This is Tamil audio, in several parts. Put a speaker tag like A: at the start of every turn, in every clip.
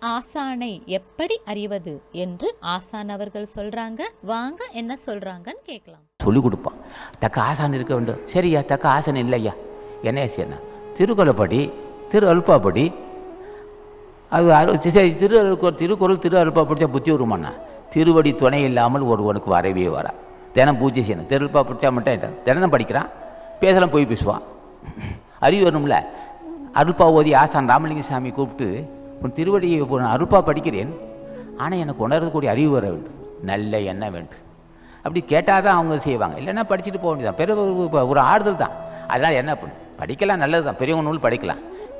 A: ஆசானை எப்படி அறிவது என்று ஆசான் அவர்கள் சொல்றாங்க வாங்க என்ன சொல்றாங்கன்னு கேட்கலாம்
B: சொல்லிக் கொடுப்பான் தக்க ஆசான் இருக்க வேண்டும் சரியா தக்க ஆசான் இல்லையா என்ன செய்யணும் திருக்குறள்படி திரு அல்பாப்படி அது அரு- சரி திரு அலுக்கு- திருக்குறள் திரு அல்பா படித்தா புத்தி வருமாண்ணா திருவடி துணை இல்லாமல் ஒருவனுக்கு வரவே வரா தினம் பூஜை செய்யணும் திரு அல்பா படித்தா மட்டும் என்ன? தினம் படிக்கிறான் பேசலாம் போய் பேசுவான் அறிவு வரணும்ல அருள்பா ஓதி ஆசான் ராமலிங்க சாமி கூப்பிட்டு உன் திருவடியை இப்போ நான் அருள்பா படிக்கிறேன் ஆனால் எனக்கு உணரக்கூடிய அறிவு வர வேண்டும் நல்ல எண்ணம் வேண்டும் அப்படி கேட்டால் தான் அவங்க செய்வாங்க இல்லைன்னா படிச்சுட்டு போக வேண்டியதான் பெரிய ஒரு- ஒரு ஆறுதல் தான் அதனால் என்ன பண்ணு படிக்கலாம் நல்லது தான் பெரியவங்க நூல் படிக்கலாம்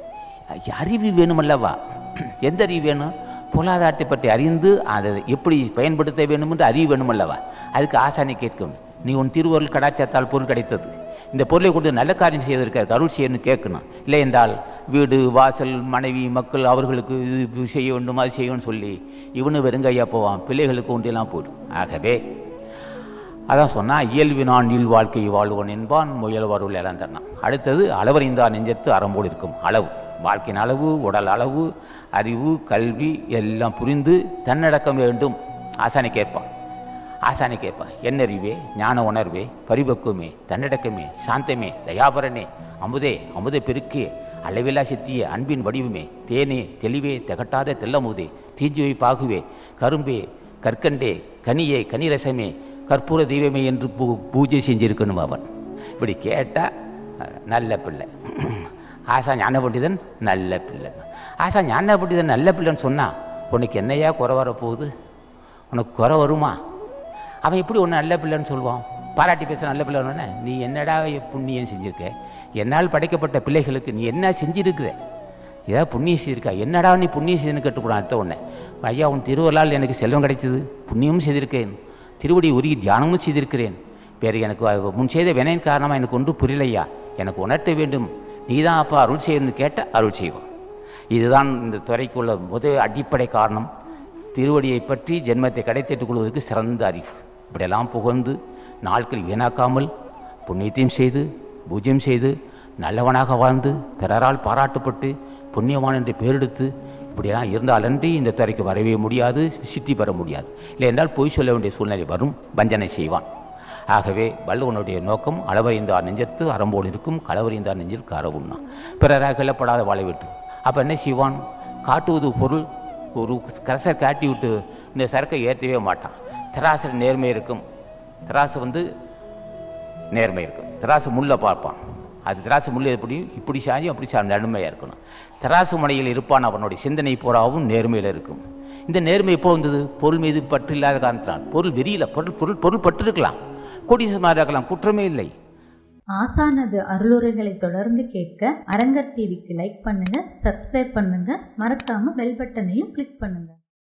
B: அறிவு வேணுமல்லவா எந்த அறிவு வேணும் பொருளாதாரத்தை பற்றி அறிந்து அதை எப்படி பயன்படுத்த வேண்டும் என்று அறிவு வேணுமல்லவா அதுக்கு ஆசானை கேட்கணும் நீ உன் திருவருள் கடாச்சாரத்தால் பொருள் கிடைத்தது இந்த பொருளை கொண்டு நல்ல காரியம் செய்வதற்கு அருள் செய்யணும்னு கேட்கணும் இல்லை என்றால் வீடு வாசல் மனைவி மக்கள் அவர்களுக்கு இது செய்ய வேண்டும் அது செய்யணும்னு சொல்லி இவனு வெறுங்கையா போவான் பிள்ளைகளுக்கு ஒன்றெல்லாம் போயிடும் ஆகவே அதான் சொன்னா இயல்பினான் இல் வாழ்க்கை வாழ்வன் என்பான் முயல்வருள் இழந்தனான் அடுத்தது அளவறிந்தான் நெஞ்சத்து அறம்போடு இருக்கும் அளவு வாழ்க்கையின் அளவு உடல் அளவு அறிவு கல்வி எல்லாம் புரிந்து தன்னடக்கம் வேண்டும் ஆசானை கேட்பான் ஆசானை கேட்பான் என்னறிவே ஞான உணர்வே பரிபக்குவமே தன்னடக்கமே சாந்தமே தயாபரனே அமுதே அமுத பெருக்கே அளவில்லா சித்திய அன்பின் வடிவமே தேனே தெளிவே திகட்டாத தெல்லமுதே தீஞ்சுவை பாகுவே கரும்பே கற்கண்டே கனியே கனிரசமே கற்பூர தெய்வமே என்று பூ பூஜை செஞ்சிருக்கணும் அவன் இப்படி கேட்டால் நல்ல பிள்ளை ஆசா ஞான பண்டிதன் நல்ல பிள்ளை ஆசா ஞான பண்டிதன் நல்ல பிள்ளைன்னு சொன்னால் உனக்கு என்னையா குறை வர போகுது உனக்கு குறை வருமா அவன் எப்படி ஒன்று நல்ல பிள்ளைன்னு சொல்லுவான் பாராட்டி பேச நல்ல பிள்ளைன்னு நீ என்னடா புண்ணியம் செஞ்சிருக்க என்னால் படைக்கப்பட்ட பிள்ளைகளுக்கு நீ என்ன செஞ்சிருக்கிற ஏதாவது புண்ணியம் செய்திருக்கா என்னடா நீ புண்ணியம் செய்துன்னு கேட்டுக்கூடாது அடுத்த உடனே ஐயா உன் திருவருளால் எனக்கு செல்வம் கிடைத்தது புண்ணியமும் செய்திருக்கேன் திருவடி உருகி தியானமும் செய்திருக்கிறேன் வேறு எனக்கு வ- முன் செய்த வினையின் காரணமாக எனக்கு ஒன்றும் புரியலையா எனக்கு உணர்த்த வேண்டும் நீ தான் அப்பா அருள் செய்யணும்னு கேட்டால் அருள் செய்வான் இதுதான் இந்த துறைக்குள்ள முதல் அடிப்படை காரணம் திருவடியை பற்றி ஜென்மத்தை கடைத்தேற்றுக் கொள்வதற்கு சிறந்த அறிவு இப்படியெல்லாம் புகழ்ந்து நாட்கள் வீணாக்காமல் புண்ணியத்தையும் செய்து பூஜ்யம் செய்து நல்லவனாக வாழ்ந்து பிறரால் பாராட்டப்பட்டு புண்ணியவான் என்று பேரெடுத்து இப்படியெல்லாம் இருந்தாலன்றி இந்த துறைக்கு வரவே முடியாது சித்தி பெற முடியாது இல்லை என்றால் பொய் சொல்ல வேண்டிய சூழ்நிலை வரும் வஞ்சனை செய்வான் ஆகவே வள்ளுவனுடைய நோக்கம் அளவறிந்தார் நெஞ்சத்து அறம்போடு இருக்கும் களவறிந்தார் நெஞ்சில் கரவுண்ணா பிறராக கிளப்படாத வாழ விட்டு அப்போ என்ன செய்வான் காட்டுவது பொருள் ஒரு கரசர் காட்டி விட்டு இந்த சரக்கை ஏற்றவே மாட்டான் திராசில் நேர்மை இருக்கும் திராசு வந்து நேர்மை இருக்கும் திராசு முள்ளை பார்ப்பான் அது திராசு முள் எப்படி இப்படி சாஞ்சி அப்படி சா நடுமையாக இருக்கணும் திராசு முனையில் இருப்பான் அவனுடைய சிந்தனை பூராவும் நேர்மையில் இருக்கும் இந்த நேர்மை எப்போ வந்தது பொருள் மீது பற்று இல்லாத காரணத்தினால் பொருள் வெறியில பொருள் பொருள் பொருள் பற்று இருக்கலாம் கோடீஸ்வரமாக இருக்கலாம் குற்றமே இல்லை
C: ஆசானது அருளுரைகளை தொடர்ந்து கேட்க அரங்கர் டிவிக்கு லைக் பண்ணுங்க சப்ஸ்கிரைப் பண்ணுங்க மறக்காம பெல் பட்டனையும் கிளிக் பண்ணுங்க